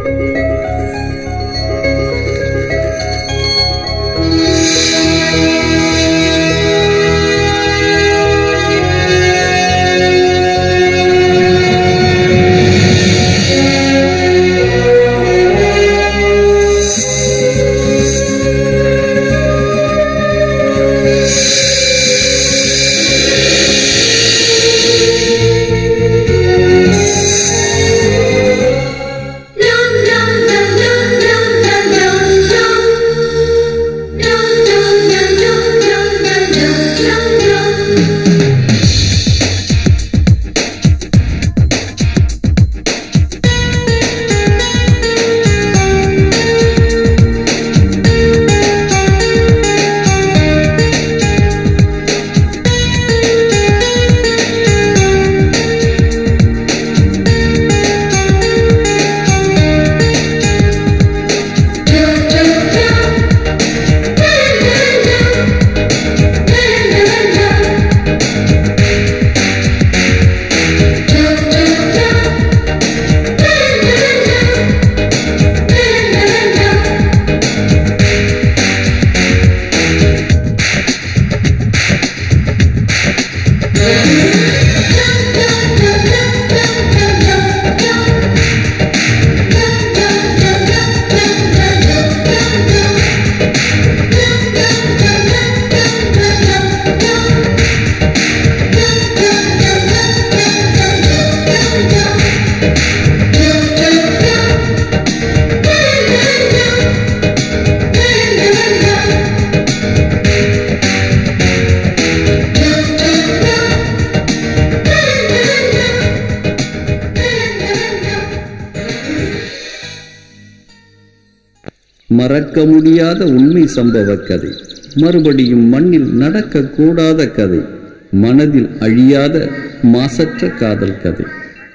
மறக்க முடியாத உண்மை சம்பவ கதை மறுபடியும் மண்ணில் நடக்கக்கூடாத கதை மனதில் அழியாத மாசற்ற காதல் கதை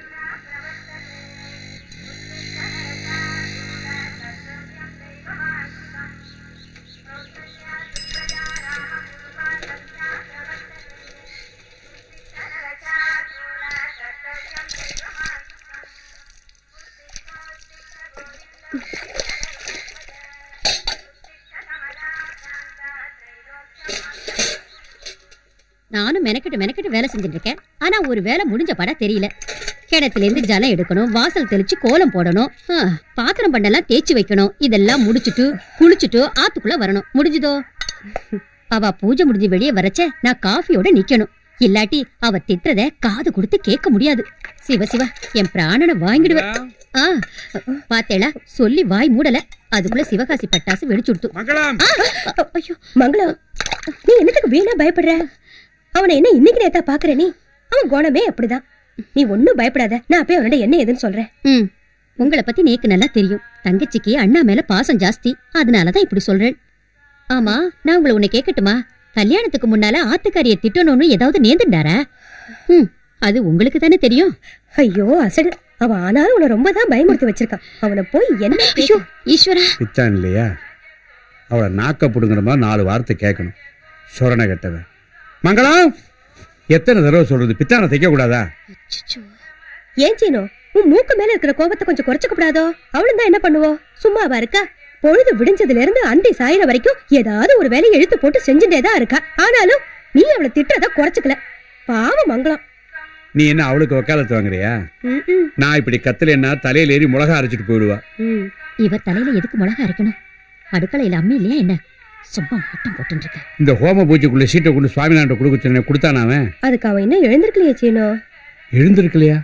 நானும் மெனக்கிட்டு மெனக்கிட்டு வேலை செஞ்சுட்டு இருக்கேன் ஆனா ஒரு வேலை முடிஞ்ச படா தெரியல கிணத்துல இருந்து ஜலம் எடுக்கணும் வாசல் தெளிச்சு கோலம் போடணும் ஆ, பாத்திரம் பண்டெல்லாம் தேய்ச்சி வைக்கணும் இதெல்லாம் முடிச்சிட்டு குளிச்சுட்டு ஆத்துக்குள்ள வரணும் முடிஞ்சுதோ அவ பூஜை முடிஞ்சு வெளியே வரச்ச நான் காஃபியோட நிக்கணும் இல்லாட்டி அவ திட்டுறத காது கொடுத்து கேட்க முடியாது சிவ சிவ என் பிராணனை வாங்கிடுவேன் ஆ பாத்தேளா சொல்லி வாய் மூடல அதுக்குள்ள சிவகாசி பட்டாசு வெடிச்சுடுத்து மங்களம் ஆ, ஐயோ மங்களம் நீ என்னத்துக்கு வீணா பயப்படுற அவனை என்ன இன்னைக்கு நேத்தா பாக்குற நீ அவன் குணமே அப்படிதான் நீ ஒண்ணும் பயப்படாத நான் அப்பயே அவனோட என்ன ஏதுன்னு சொல்றேன் ம் உங்களை பத்தி நேக்கு நல்லா தெரியும் தங்கச்சிக்கு அண்ணா மேல பாசம் ஜாஸ்தி அதனாலதான் இப்படி சொல்றேன் ஆமா நான் உங்களை உன்னை கேட்கட்டுமா கல்யாணத்துக்கு முன்னால ஆத்துக்காரிய திட்டணும்னு ஏதாவது நேர்ந்துட்டாரா ம் அது உங்களுக்கு தானே தெரியும் ஐயோ அசடு அவன் ஆனாலும் உன்னை ரொம்ப தான் பயமுறுத்தி வச்சிருக்கான் அவனை போய் என்ன ஐயோ ஈஸ்வரா பித்தான் இல்லையா அவளை நாக்க புடுங்குற மாதிரி நாலு வார்த்தை கேட்கணும் சொரணை கெட்டவன் மங்களம் எத்தனை தடவை சொல்றது பித்தானை தைக்க கூடாதா அச்சச்சோ. ஏன் சீனோ உன் மூக்கு மேல இருக்கிற கோபத்தை கொஞ்சம் குறைச்சுக்க கூடாதோ அவளும் தான் என்ன பண்ணுவோம் சும்மாவா இருக்கா பொழுது விடிஞ்சதுல இருந்து அந்தி சாயிற வரைக்கும் ஏதாவது ஒரு வேலையை இழுத்து போட்டு செஞ்சுட்டே தான் இருக்கா ஆனாலும் நீ அவளை திட்டுறத குறைச்சுக்கல பாவம் மங்களம் நீ என்ன அவளுக்கு வக்காலத்து வாங்குறியா ம், ம், நான் இப்படி கத்துலன்னா தலையில ஏறி மிளகா அரைச்சிட்டு போயிடுவா ம். இவர் தலையில எதுக்கு மிளகா அரைக்கணும் அடுக்கலையில அம்மி இல்லையா என்ன சும்மா ஆட்டம் போட்டு இருக்க இந்த ஹோம பூஜைக்குள்ள சீட்டை கொண்டு சுவாமிநாட்ட கொடுக்க சொன்னேன் கொடுத்தானா அவன் அதுக்கு அவன் இன்னும் எழுந்திருக்கலையே சீனோ எழுந்திருக்கலையா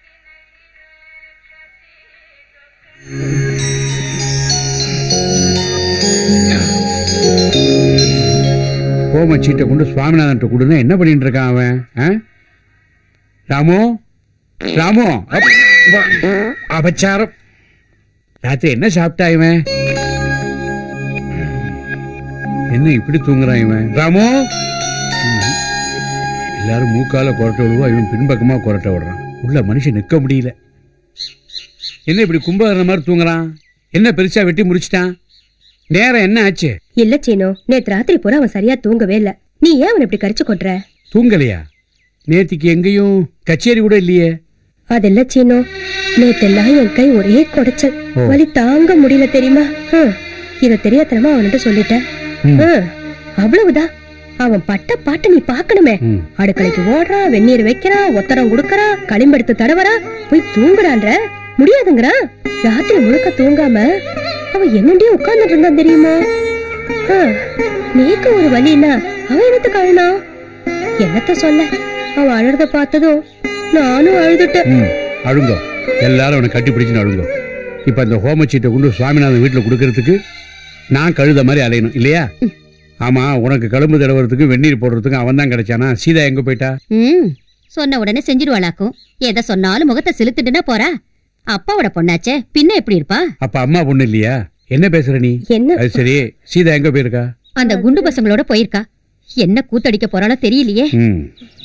ஹோம சீட்டை கொண்டு சுவாமிநாதன்ட்ட கொடுன்னா என்ன பண்ணிட்டு இருக்கான் அவன் ஆ? ராமு ராமு அப், வா. அபச்சாரம் ராத்திரி என்ன சாப்பிட்டா இவன் என்ன இப்படி தூங்குறான் இவன் ராமு ம்ஹும். எல்லாரும் மூக்கால கொரட்டை விடுவா இவன் பின்பக்கமா கொரட்டை விடுறான் உள்ள மனுஷன் நிக்க முடியல என்ன இப்படி கும்பகரண மாதிரி தூங்குறான் என்ன பெருசா வெட்டி முடிச்சிட்டான் நேரம் என்ன ஆச்சு இல்ல சீனோ நேத்து ராத்திரி பூரா அவன் சரியா தூங்கவே இல்ல நீ ஏன் அவனை இப்படி கரிச்சு கொட்டுற தூங்கலையா நேத்திக்கு எங்கேயும் கச்சேரி கூட இல்லையே அதெல்ல சீனோ நேத்தெல்லாம் என் கை ஒரே குடைச்சல் ஓ. வலி தாங்க முடியல தெரியுமா ஹம். இத தெரியாதனமா அவன்கிட்ட சொல்லிட்டேன் ம். ஹம். அவ்வளவுதான் அவன் பட்ட பாட்டு நீ பாக்கணுமே ம். அடுக்கலைக்கு ஓடுறான் வெந்நீர் வைக்கிறான் ஒத்தரம் கொடுக்கறான் களிம்பெடுத்து தடவறான் போய் தூங்குறான்ற முடியாதுங்கிறான் ராத்திரி முழுக்க தூங்காம அவன் என்னண்டே உட்கார்ந்துட்டு இருந்தான் தெரியுமா ஆ, நீக்கு ஒரு வலின்னா அவன் என்னத்துக்கு அழுனான் என்னத்த சொல்ல அவன் அழுறத பார்த்ததும் நானும் அழுதுட்டேன் ம் அழுங்கோ எல்லாரும் அவனை கட்டி பிடிச்சுன்னு அழுங்கோ இப்போ அந்த ஹோமச்சீட்டை கொண்டு சுவாமிநாதன் வீட்டில் கொடுக்கறதுக்கு நான் கழுத மாதிரி அலையணும் இல்லையா ஆமா உனக்கு கழும்பு தடவுறதுக்கு வெந்நீர் போடுறதுக்கு அவன் தான் கிடைச்சானா சீதா எங்க போயிட்டா ம் சொன்ன உடனே செஞ்சிருவாளாக்கும் எதை சொன்னாலும் முகத்தை செலுத்திட்டுனா போறா அப்பாவோட பொண்ணாச்சே பின்ன எப்படி இருப்பா அப்ப அம்மா பொண்ணு இல்லையா என்ன பேசுற நீ என்ன அது சரி சீதா எங்க போயிருக்கா அந்த குண்டு பசங்களோட போயிருக்கா என்ன கூத்தடிக்க போறாளோ தெரியலையே ம்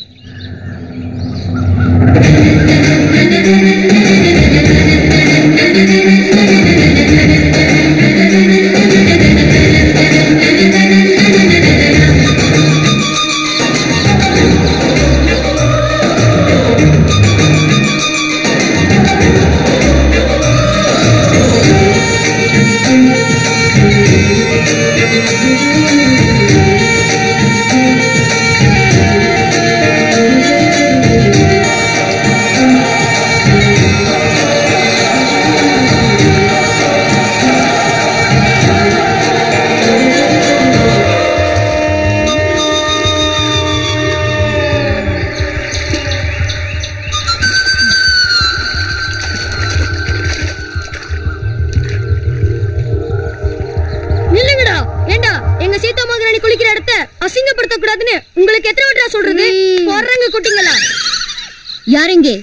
நில்லுங்கடா ஏண்டா எங்க சீதா மகராணி குளிக்கிற இடத்த அசிங்கப்படுத்த கூடாதுன்னு உங்களுக்கு எத்தனை வாட்டா சொல்றது போடுறாங்க குட்டிங்களா யாருங்க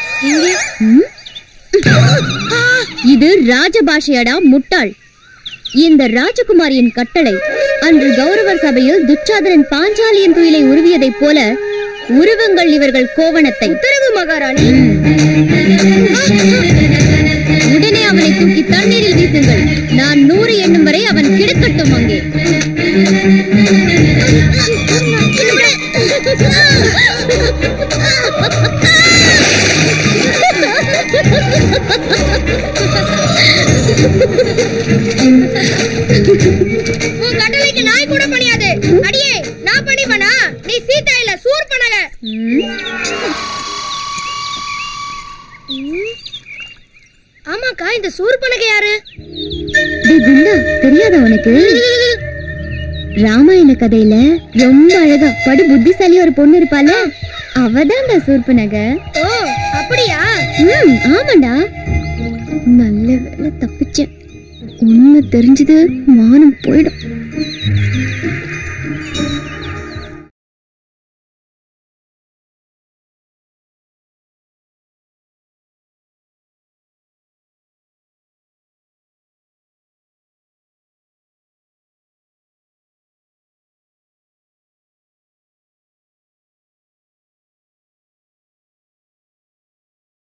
இது ராஜபாஷையடா முட்டாள் இந்த ராஜகுமாரியின் கட்டளை அன்று கௌரவர் சபையில் துச்சாதனன் பாஞ்சாலியின் துயிலை உருவியதைப் போல உருவங்கள் இவர்கள் கோவணத்தை உத்தரவு மகாராணி உடனே அவனை தூக்கி தண்ணீரில் வீசுங்கள் நான் நூறு எண்ணும் வரை அவன் கிடக்கட்டும் அங்கே உன் கட்டளைக்கு நாய் கூட பணியாது அடியே நான் பணிவனா நீ சீதா இல்ல சூர் பண்ணல ஆமாக்கா இந்த சூர் பனக யாரு டேய் குண்டா தெரியாதா உனக்கு ராமாயண கதையில ரொம்ப அழகா படு புத்திசாலியா ஒரு பொண்ணு இருப்பால அவதான் சூர்பனக ஓ அப்படியா ம் ஆமாண்டா நல்ல வேலை தப்பிச்சேன் உண்மை தெரிஞ்சது மானம் போயிடும்